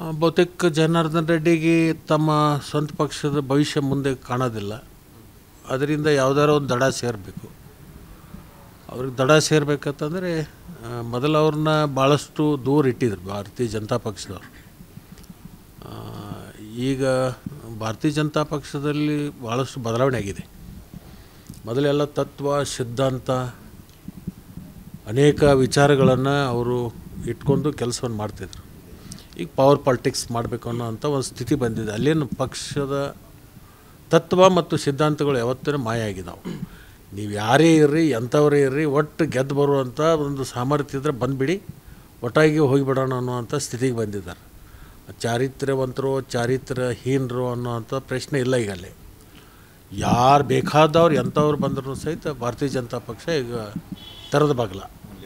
ಬಹುತೇಕ ಜನಾರ್ದನ್ ರೆಡ್ಡಿಗೆ ತಮ್ಮ ಸ್ವಂತ ಪಕ್ಷದ ಭವಿಷ್ಯ ಮುಂದೆ ಕಾಣೋದಿಲ್ಲ ಅದರಿಂದ ಯಾವುದಾರ ಒಂದು ದಡ ಸೇರಬೇಕು ಅವ್ರಿಗೆ ದಡ ಸೇರ್ಬೇಕಂತಂದರೆ ಮೊದಲು ಅವ್ರನ್ನ ಭಾಳಷ್ಟು ದೂರ ಇಟ್ಟಿದ್ರು ಭಾರತೀಯ ಜನತಾ ಪಕ್ಷದವ್ರು ಆ, ಈಗ ಭಾರತೀಯ ಜನತಾ ಪಕ್ಷದಲ್ಲಿ ಭಾಳಷ್ಟು ಬದಲಾವಣೆ ಆಗಿದೆ ಮೊದಲೆಲ್ಲ ತತ್ವ ಸಿದ್ಧಾಂತ ಅನೇಕ ವಿಚಾರಗಳನ್ನು ಅವರು ಇಟ್ಕೊಂಡು ಕೆಲಸವನ್ನು ಮಾಡ್ತಿದ್ರು ಈಗ ಪವರ್ ಪಾಲಿಟಿಕ್ಸ್ ಮಾಡಬೇಕು ಅನ್ನೋ ಅಂಥ ಒಂದು ಸ್ಥಿತಿ ಬಂದಿದೆ ಅಲ್ಲೇನು ಪಕ್ಷದ ತತ್ವ ಮತ್ತು ಸಿದ್ಧಾಂತಗಳು ಯಾವತ್ತೂ ಮಾಯ ಆಗಿದಾವೆ ನೀವು ಯಾರೇ ಇರ್ರಿ ಎಂಥವರೇ ಇರ್ರಿ ಒಟ್ಟು ಗೆದ್ದು ಬರುವಂಥ ಒಂದು ಸಾಮರ್ಥ್ಯ ಇದ್ದರೆ ಬಂದುಬಿಡಿ ಒಟ್ಟಾಗಿ ಹೋಗಿಬಿಡೋಣ ಅನ್ನುವಂಥ ಸ್ಥಿತಿಗೆ ಬಂದಿದ್ದಾರೆ ಚಾರಿತ್ರ್ಯವಂತರು ಚಾರಿತ್ರ್ಯಹೀನರು ಅನ್ನೋವಂಥ ಪ್ರಶ್ನೆ ಇಲ್ಲ ಈಗ ಅಲ್ಲಿ ಯಾರು ಬೇಕಾದವ್ರು ಎಂಥವ್ರು ಬಂದರೂ ಸಹಿತ ಭಾರತೀಯ ಜನತಾ ಪಕ್ಷ ಈಗ ತೆರೆದ ಬಾಗಿಲ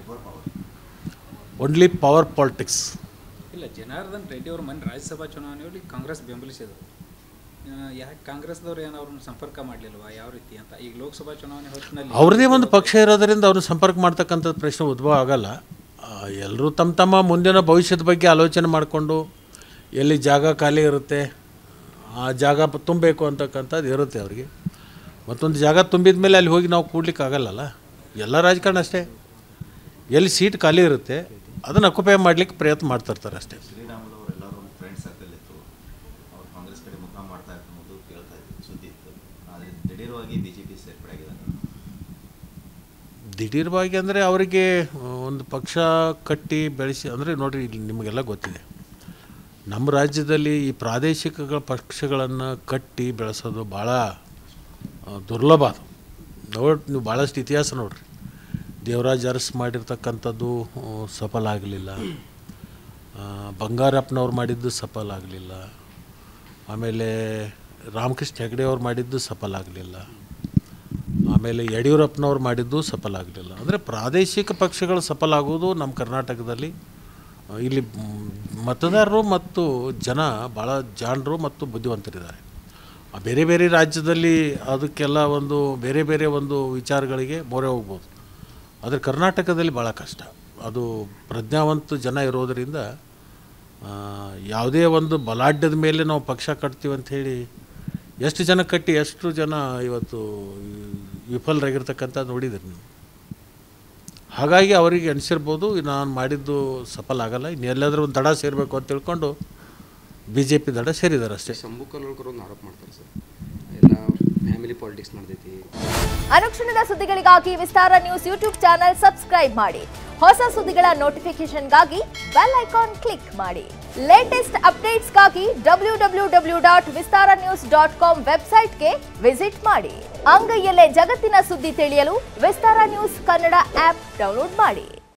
ಓನ್ಲಿ ಪವರ್ ಪಾಲಿಟಿಕ್ಸ್ ಇಲ್ಲ ಜನಾರ್ದನ್ ರೆಡ್ಡಿ ಅವರು ಮೊನ್ನೆ ರಾಜ್ಯಸಭಾ ಚುನಾವಣೆಯಲ್ಲಿ ಕಾಂಗ್ರೆಸ್ ಬೆಂಬಲಿಸಿದರು ಯಾಕೆ ಕಾಂಗ್ರೆಸ್ದವ್ರು ಏನು ಅವ್ರನ್ನ ಸಂಪರ್ಕ ಮಾಡಲಿಲ್ವಾ ಯಾವ ರೀತಿ ಅಂತ ಈಗ ಲೋಕಸಭಾ ಚುನಾವಣೆ ಹೊತ್ತಿನಲ್ಲಿ ಅವ್ರದ್ದೇ ಒಂದು ಪಕ್ಷ ಇರೋದರಿಂದ ಅವ್ರನ್ನ ಸಂಪರ್ಕ ಮಾಡ್ತಕ್ಕಂಥದ್ದು ಪ್ರಶ್ನೆ ಉದ್ಭವ ಆಗಲ್ಲ ಎಲ್ಲರೂ ತಮ್ಮ ತಮ್ಮ ಮುಂದಿನ ಭವಿಷ್ಯದ ಬಗ್ಗೆ ಆಲೋಚನೆ ಮಾಡಿಕೊಂಡು ಎಲ್ಲಿ ಜಾಗ ಖಾಲಿ ಇರುತ್ತೆ ಆ ಜಾಗ ಪ- ತುಂಬಬೇಕು ಅಂತಕ್ಕಂಥದ್ದು ಇರುತ್ತೆ ಅವ್ರಿಗೆ ಮತ್ತೊಂದು ಜಾಗ ತುಂಬಿದ ಮೇಲೆ ಅಲ್ಲಿ ಹೋಗಿ ನಾವು ಕೂಡ್ಲಿಕ್ಕೆ ಆಗಲ್ಲಲ್ಲ ಎಲ್ಲ ರಾಜಕಾರಣ ಅಷ್ಟೇ ಎಲ್ಲಿ ಸೀಟ್ ಖಾಲಿ ಇರುತ್ತೆ ಅದನ್ನು ಅಕ್ಯುಪೈ ಮಾಡಲಿಕ್ಕೆ ಪ್ರಯತ್ನ ಮಾಡ್ತಿರ್ತಾರೆ ಅಷ್ಟೇ ಶ್ರೀರಾಮುಲು ಅವರೆಲ್ಲರೂ ಒಂದು ಫ್ರೆಂಡ್ ಸರ್ಕಲ್ ಇತ್ತು ಅವ್ರು ಕಾಂಗ್ರೆಸ್ ಕಡೆ ಮುಖ ಮಾಡ್ತಾ ಇತ್ತು ಅನ್ನೋದು ಕೇಳ್ತಾ ಇತ್ತು ಸುದ್ದಿ ಇತ್ತು ಆದರೆ ದಿಢೀರವಾಗಿ ಬಿ ಜೆ ಪಿ ಸೇರ್ಪಡೆ ಆಗಿದ್ದಾರೆ ದಿಢೀರವಾಗಿ ಅಂದರೆ ಅವರಿಗೆ ಆ, ಒಂದು ಪಕ್ಷ ಕಟ್ಟಿ ಬೆಳೆಸಿ ಅಂದರೆ ನೋಡಿರಿ ಇಲ್ಲಿ ನಿಮಗೆಲ್ಲ ಗೊತ್ತಿದೆ ನಮ್ಮ ರಾಜ್ಯದಲ್ಲಿ ಈ ಪ್ರಾದೇಶಿಕ ಪಕ್ಷಗಳನ್ನು ಕಟ್ಟಿ ಬೆಳೆಸೋದು ಭಾಳ ಆ, ದುರ್ಲಭ ಅದು ನೋಡಿ ನೀವು ಭಾಳಷ್ಟು ಇತಿಹಾಸ ನೋಡ್ರಿ ದೇವರಾಜ್ ಅರಸ್ ಮಾಡಿರ್ತಕ್ಕಂಥದ್ದು ಆ, ಸಫಲ ಆಗಲಿಲ್ಲ ಬಂಗಾರಪ್ಪನವ್ರು ಮಾಡಿದ್ದು ಸಫಲ ಆಗಲಿಲ್ಲ ಆಮೇಲೆ ರಾಮಕೃಷ್ಣ ಹೆಗಡೆ ಅವ್ರು ಮಾಡಿದ್ದು ಸಫಲ ಆಗಲಿಲ್ಲ ಆಮೇಲೆ ಯಡಿಯೂರಪ್ಪನವ್ರು ಮಾಡಿದ್ದು ಸಫಲ ಆಗಲಿಲ್ಲ ಅಂದರೆ ಪ್ರಾದೇಶಿಕ ಪಕ್ಷಗಳು ಸಫಲ ಆಗುವುದು ನಮ್ಮ ಕರ್ನಾಟಕದಲ್ಲಿ ಆ, ಇಲ್ಲಿ ಮ್, ಮತದಾರರು ಮತ್ತು ಜನ ಭಾಳ ಜಾಣರು ಮತ್ತು ಬುದ್ಧಿವಂತರಿದ್ದಾರೆ ಆ ಬೇರೆ ಬೇರೆ ರಾಜ್ಯದಲ್ಲಿ ಅದಕ್ಕೆಲ್ಲ ಒಂದು ಬೇರೆ ಬೇರೆ ಒಂದು ವಿಚಾರಗಳಿಗೆ ಮೊರೆ ಹೋಗ್ಬೋದು ಆದರೆ ಕರ್ನಾಟಕದಲ್ಲಿ ಭಾಳ ಕಷ್ಟ ಅದು ಪ್ರಜ್ಞಾವಂತ ಜನ ಇರೋದರಿಂದ ಆ, ಯಾವುದೇ ಒಂದು ಬಲಾಢ್ಯದ ಮೇಲೆ ನಾವು ಪಕ್ಷ ಕಟ್ತೀವಿ ಅಂತ ಹೇಳಿ ಎಷ್ಟು ಜನ ಕಟ್ಟಿ ಎಷ್ಟು ಜನ ಇವತ್ತು ವಿಫಲರಾಗಿರ್ತಕ್ಕಂಥದ್ದು ನೋಡಿದ್ರಿ ನೀವು ಹಾಗಾಗಿ ಅವರಿಗೆ ಅನಿಸಿರ್ಬೋದು ನಾನು ಮಾಡಿದ್ದು ಸಫಲ ಆಗಲ್ಲ ಇನ್ನು ಎಲ್ಲಾದರೂ ಒಂದು ದಡ ಸೇರಬೇಕು ಅಂತ ತಿಳ್ಕೊಂಡು ಬಿ ಜೆ ಪಿ ದಡ ಸೇರಿದ್ದಾರೆ ಅಷ್ಟೇ ಶಂಭು ಕಲ್ಲೋಳ್ಕರ್ ಒಂದು ಆರೋಪ ಮಾಡ್ತಾರೆ ಸರ್ ಎಲ್ಲ ಫ್ಯಾಮಿಲಿ ಪಾಲಿಟಿಕ್ಸ್ ನಡೆದೈತಿ ಅನುಕ್ಷಣದ ಸುದ್ದಿಗಳಿಗಾಗಿ Vistara news YouTube channel subscribe ಮಾಡಿ ಹೊಸ ಸುದ್ದಿಗಳ ನೋಟಿಫಿಕೇಶನ್ಗಾಗಿ ಬೆಲ್ ಐಕಾನ್ ಕ್ಲಿಕ್ ಮಾಡಿ ಲೇಟೆಸ್ಟ್ ಅಪ್ಡೇಟ್ಸ್ಗಾಗಿ W W W dot Vistara news dot com ವೆಬ್ಸೈಟ್ಗೆ ವಿಸಿಟ್ ಮಾಡಿ ಅಂಗೈಯಲ್ಲೇ ಜಗತ್ತಿನ ಸುದ್ದಿ ತಿಳಿಯಲು Vistara news Kannada app download ಮಾಡಿ